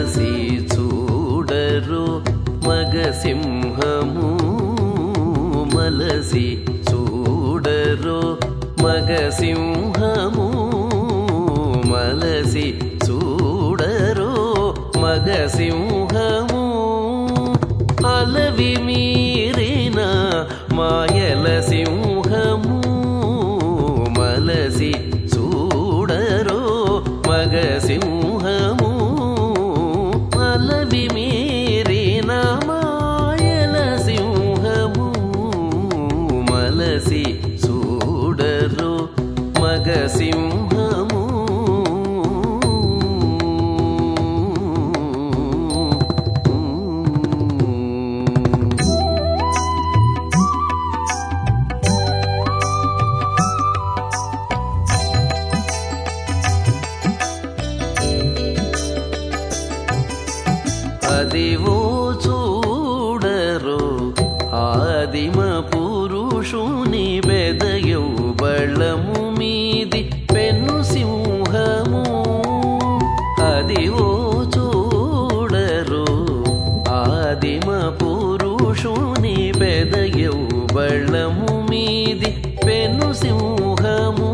మలసి చూడరు మగసింహము మలసి చూడరు మగసింహము మలసి చూడరు మగసింహము అలవి మీరిన మాయల సింహము మలసి చూడరో మగసింహము అలవి మీరిన మాయల సింహము మలసి చూడరో మగసింహము అదివో చూడరు ఆదిమ పురుషుని బెదయౌ బళము మీది పెన్ను సింహము అదివో చూడరు ఆదిమ పురుషుని బెదయౌ బళము మీది పెన్ను సింహము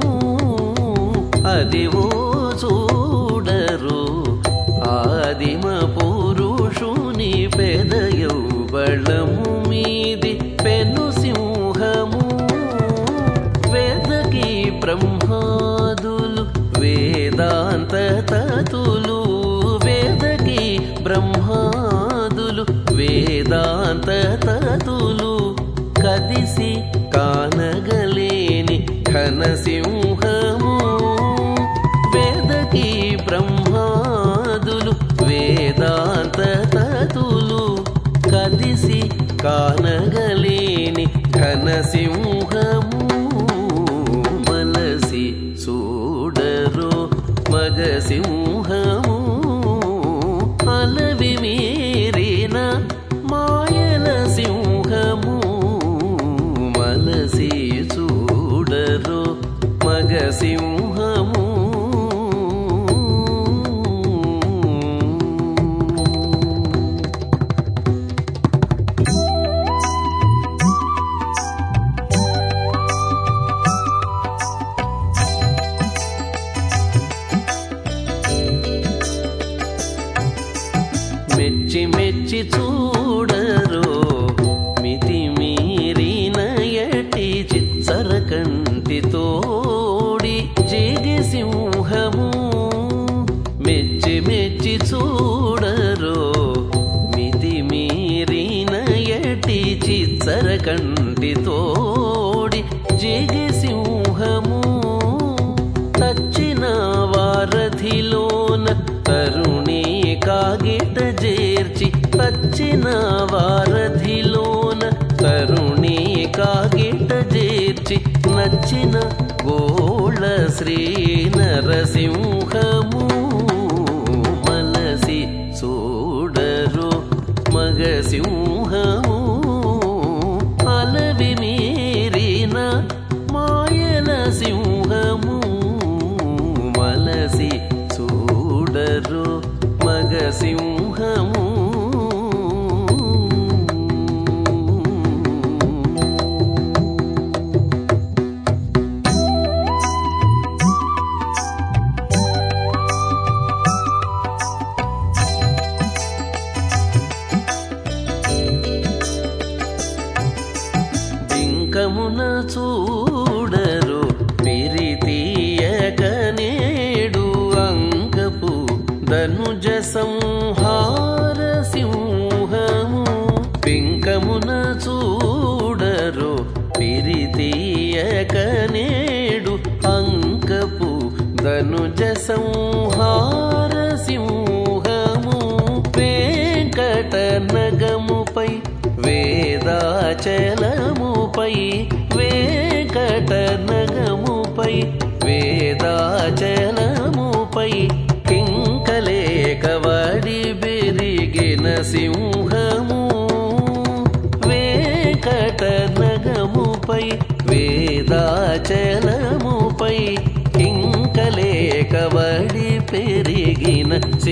అదివో చూడరు ఆదిమ పురుషుని పెదయౌ బళము మీది పెను సింహము వేదకి బ్రహ్మాదులు వేదాంత తతులు వేదకి బ్రహ్మాదులు వేదాంత తతులు కదిసి కానగలేని ఘన సింహము వేదకి బ్రహ్మాదులు వేదాంత తతులు కదిసి కానగలేని ఘన సింహము మలసి చూడరు మగ సింహము అలవి మీరిన మాయల సింహము మలసి చూడరు మగ సింహము మెచ్చి మెచ్చి చూడరు మితి మీరిన ఎటి చిత్సర కంటి తోడి జిగి సింహము మెచ్చి మెచ్చి చూడరు మితి మీరిన ఎటి చిత్సర కంటి తోడి జిగి సింహము తచ్చిన వారధిలోన తరుణి కాగిట చేర్చి తచ్చిన వారధిలోన తరుణి కాగిట చేర్చి నచ్చిన గోళ శ్రీ నరసింహము మలసి చూడరు మగ సింహము అలవి మీరిన మాయల సింహము మలసి చూడరు మగ సింహము బింకమున చూడరు పిరితీయక నేడు అంకపు ధనుజ సంహార సింహము బింకమున చూడరు పిరితీయక నేడు అంకపు ధనుజ సంహార సింహము వెంకట నగముపై వేదాచలముపై వెంకట నగముపై వేదాచలముపై కింకలేకవడి బెరిగిన సింహము వెంకట నగముపై వేదాచలముపై కింకలేకవడి పెరిగిన